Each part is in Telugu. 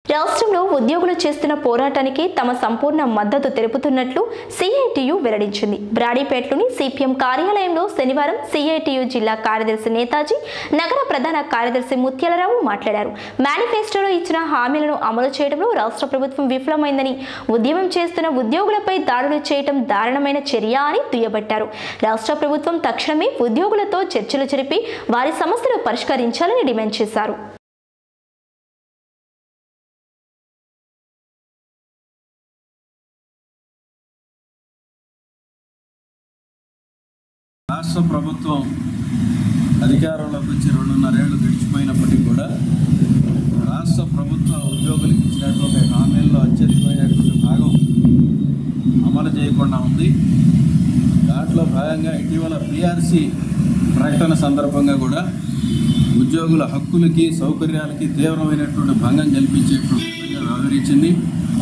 రాష్ట్రంలో ఉద్యోగులు చేస్తున్న పోరాటానికి తమ సంపూర్ణ మద్దతు తెలుపుతున్నట్లు సిఐటియు వెల్లడించింది బ్రాడీపేటలోని సిపిఎం కార్యాలయంలో శనివారం సిఐటియు జిల్లా కార్యదర్శి నేతాజీ నగర ప్రధాన కార్యదర్శి ముత్యాలరావు మాట్లాడారు మేనిఫెస్టోలో ఇచ్చిన హామీలను అమలు చేయడంలో రాష్ట్ర ప్రభుత్వం విఫలమైందని ఉద్యమం చేస్తున్న ఉద్యోగులపై దాడులు చేయడం దారుణమైన చర్య అని దుయ్యబట్టారు రాష్ట్ర ప్రభుత్వం తక్షణమే ఉద్యోగులతో చర్చలు జరిపి వారి సమస్యలు పరిష్కరించాలని డిమాండ్ చేశారు రాష్ట్ర ప్రభుత్వం అధికారంలోకి వచ్చి రెండున్నరేళ్లు గడిచిపోయినప్పటికీ కూడా రాష్ట్ర ప్రభుత్వ ఉద్యోగులకు ఇచ్చినటువంటి హామీల్లో అత్యధికమైనటువంటి భాగం అమలు చేయకుండా ఉంది దాంట్లో భాగంగా ఇటీవల పిఆర్సి ప్రకటన సందర్భంగా కూడా ఉద్యోగుల హక్కులకి సౌకర్యాలకి తీవ్రమైనటువంటి భంగం కల్పించేటువంటి విధంగా వ్యవహరించింది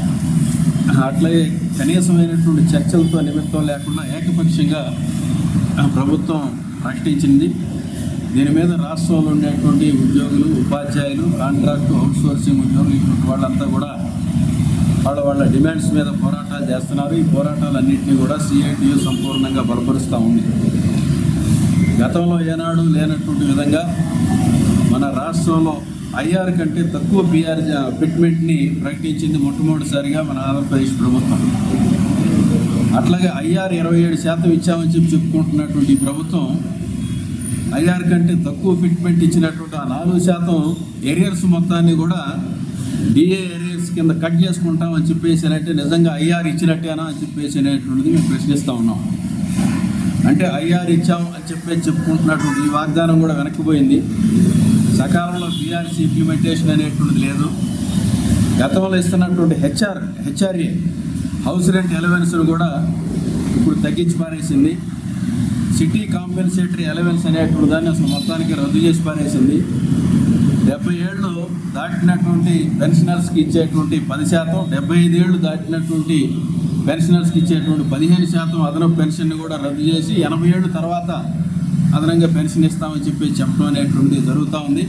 అట్లాగే కనీసమైనటువంటి చర్చలతో నిమిత్తం లేకుండా ఏకపక్షంగా ఆ ప్రభుత్వం ప్రకటించింది దీని మీద రాష్ట్రంలో ఉండేటువంటి ఉద్యోగులు ఉపాధ్యాయులు కాంట్రాక్టు అవుట్సోర్సింగ్ ఉద్యోగులు ఇటువంటి వాళ్ళంతా కూడా వాళ్ళ వాళ్ళ డిమాండ్స్ మీద పోరాటాలు చేస్తున్నారు ఈ పోరాటాలన్నింటినీ కూడా సిఐటియు సంపూర్ణంగా బలపరుస్తూ ఉంది గతంలో ఏనాడు లేనటువంటి విధంగా మన రాష్ట్రంలో ఐఆర్ కంటే తక్కువ పిఆర్ ఫిట్మెంట్ని ప్రకటించింది మొట్టమొదటిసారిగా మన ఆంధ్రప్రదేశ్ ప్రభుత్వం అట్లాగే ఐఆర్ ఇరవై ఏడు శాతం ఇచ్చామని చెప్పి చెప్పుకుంటున్నటువంటి ఈ ప్రభుత్వం ఐఆర్ కంటే తక్కువ ఫిట్మెంట్ ఇచ్చినటువంటి ఆ నాలుగు శాతం ఏరియర్స్ మొత్తాన్ని కూడా డిఏ ఏరియర్స్ కింద కట్ చేసుకుంటామని చెప్పేసి అంటే నిజంగా ఐఆర్ ఇచ్చినట్టేనా అని చెప్పేసి అనేటువంటిది మేము ప్రశ్నిస్తూ ఉన్నాం అంటే ఐఆర్ ఇచ్చాం అని చెప్పేసి చెప్పుకుంటున్నటువంటి ఈ వాగ్దానం కూడా వెనక్కిపోయింది సకాలంలో బీఆర్సీ ఇంప్లిమెంటేషన్ అనేటువంటిది లేదు గతంలో ఇస్తున్నటువంటి హెచ్ఆర్ హెచ్ఆర్ఏ హౌస్ రెంట్ ఎలవెన్స్ను కూడా ఇప్పుడు తగ్గించి పారేసింది సిటీ కాంపెన్సేటరీ ఎలవెన్స్ అనేటువంటి దాన్ని అసలు మొత్తానికి రద్దు చేసి పారేసింది డెబ్బై ఏళ్ళు దాటినటువంటి పెన్షనర్స్కి ఇచ్చేటువంటి పది శాతం డెబ్బై ఐదు ఏళ్ళు దాటినటువంటి పెన్షనర్స్కి ఇచ్చేటువంటి పదిహేను శాతం అదనపు పెన్షన్ని కూడా రద్దు చేసి ఎనభై ఏళ్ళు తర్వాత అదనంగా పెన్షన్ ఇస్తామని చెప్పి చెప్పడం అనేటువంటిది జరుగుతూ ఉంది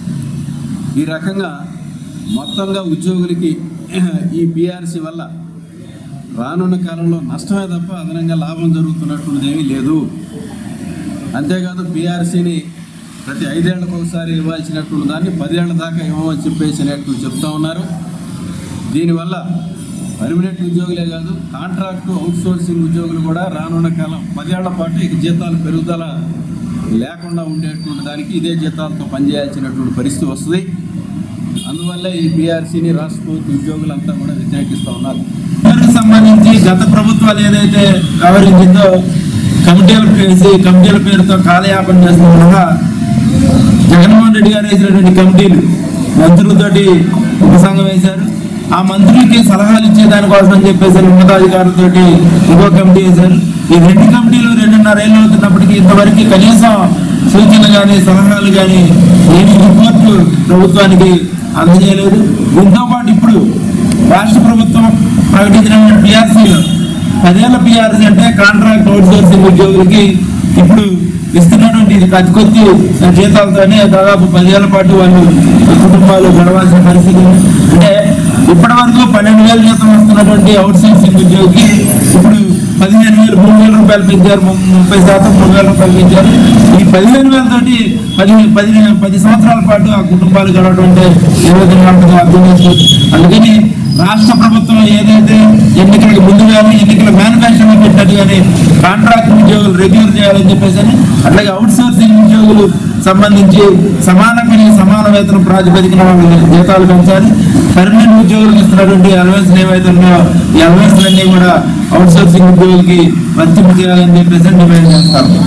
ఈ రకంగా మొత్తంగా ఉద్యోగులకి ఈ పిఆర్సీ వల్ల రానున్న కాలంలో నష్టమే తప్ప అదనంగా లాభం జరుగుతున్నటువంటిది ఏమీ లేదు అంతేకాదు పిఆర్సీని ప్రతి ఐదేళ్లకు ఒకసారి ఇవ్వాల్సినటువంటి దాన్ని పదేళ్ల దాకా ఇవ్వమని చెప్పేసి అనేటువంటి చెప్తా ఉన్నారు దీనివల్ల పర్మనెంట్ ఉద్యోగులే కాదు కాంట్రాక్టు అవుట్సోర్సింగ్ ఉద్యోగులు కూడా రానున్న కాలం పదేళ్ల పాటు ఇక జీతాలు పెరుగుదల లేకుండా ఉండేటువంటి దానికి ఇదే జీతాలతో పనిచేయాల్సినటువంటి పరిస్థితి వస్తుంది అందువల్ల ఈ బీఆర్సీని రాష్ట్ర ప్రభుత్వ ఉద్యోగులంతా కూడా వ్యతిరేకిస్తూ ఉన్నారు దానికి సంబంధించి గత ప్రభుత్వాలు ఏదైతే వ్యవహరించిందో కమిటీలు వేసి కమిటీల పేరుతో కాలయాపన చేస్తుండగా జగన్మోహన్ రెడ్డి గారు వేసినటువంటి కమిటీలు మంత్రులతోటి ఉపసంఘం వేశారు ఆ మంత్రులకి సలహాలు ఇచ్చే దానికోసం అని చెప్పేసి ఉన్నతాధికారులతోటి ఇంకో కమిటీ వేశారు ఈ రెండు కమిటీలు రెండున్నర ఏళ్ళు అవుతున్నప్పటికీ ఇంతవరకు కనీసం సూచనలు కానీ సలహాలు కానీ ఏమి రిపోర్ట్లు ప్రభుత్వానికి అందజేయలేదు దీంతో పాటు ఇప్పుడు రాష్ట్ర ప్రభుత్వం ప్రకటించిన పిఆర్సీలో పదేళ్ల పిఆర్సీ అంటే కాంట్రాక్ట్ అవుట్సోర్సింగ్ ఉద్యోగులకి ఇప్పుడు ఇస్తున్నటువంటి ఇది అతి కొద్ది జీతాలతోనే దాదాపు పదేళ్ల పాటు వాళ్ళు కుటుంబాలు గడవాల్సిన పరిస్థితి ఉంది. అంటే ఇప్పటి వరకు పన్నెండు వేల జీతం వస్తున్నటువంటి అవుట్సోర్సింగ్ ఉద్యోగికి ఇప్పుడు పదిహేను వేలు మూడు వేల రూపాయలు పెంచారు ము- ముప్పై శాతం మూడు వేల రూపాయలు పెంచారు ఈ పదిహేను వేలతోటి పది పది పది సంవత్సరాల పాటు ఆ కుటుంబాలు గడవడం అంటే ఏ విధంగా ఉంటుందో అర్థం చేసుకోవచ్చు అందుకని రాష్ట్ర ప్రభుత్వం ఏదైతే ఎన్నికలకు ముందు కానీ ఎన్నికల మేనిఫెస్టోలో పెట్టినట్టు కానీ కాంట్రాక్ట్ ఉద్యోగులు రెగ్యులర్ చేయాలని చెప్పేసి అని అట్లాగే అవుట్ సోర్సింగ్ ఉద్యోగులు సంబంధించి సమాన పని సమాన వేతన ప్రాతిపదికన వాళ్ళ జీతాలు పెంచాలి పర్మనెంట్ ఉద్యోగులకు ఇస్తున్నటువంటి అలవెన్స్ ఏవైతే ఉన్నాయో ఈ అలవెన్స్ అన్నీ కూడా అవుట్ సోర్సింగ్ ఉద్యోగులకి వర్తింపు చేయాలని చెప్పేసి డిమాండ్ చేస్తారు